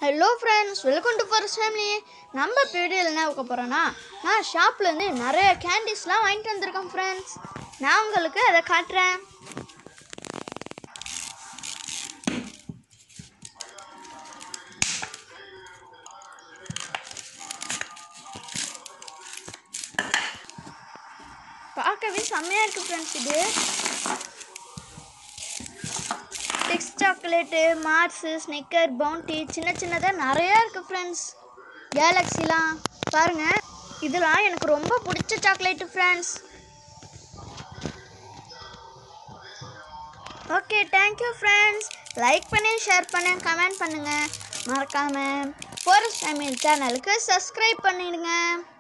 hello friends welcome to first family நம்ம இப்போ வீடியோவில் என்ன பார்க்க போகிறோன்னா நான் ஷாப்லேருந்து நிறைய கேண்டீஸ்லாம் வாங்கிட்டு வந்திருக்கேன் ஃப்ரெண்ட்ஸ் நான் உங்களுக்கு அதை காட்டுறேன் பார்க்கவே செம்மையாக இருக்குது ஃப்ரெண்ட்ஸ் இது Twix chocolate Mars Snicker Bounty சின்ன சின்னதாக நிறையா இருக்குது ஃப்ரெண்ட்ஸ் கேலக்ஸிலாம் பாருங்கள் இதெல்லாம் எனக்கு ரொம்ப பிடிச்ச chocolate friends okay thank you friends like பண்ணி ஷேர் பண்ணி கமெண்ட் பண்ணுங்கள் மறக்காமல் ஃபாரஸ்ட் ஃபேமிலி சேனலுக்கு சப்ஸ்கிரைப் பண்ணிடுங்க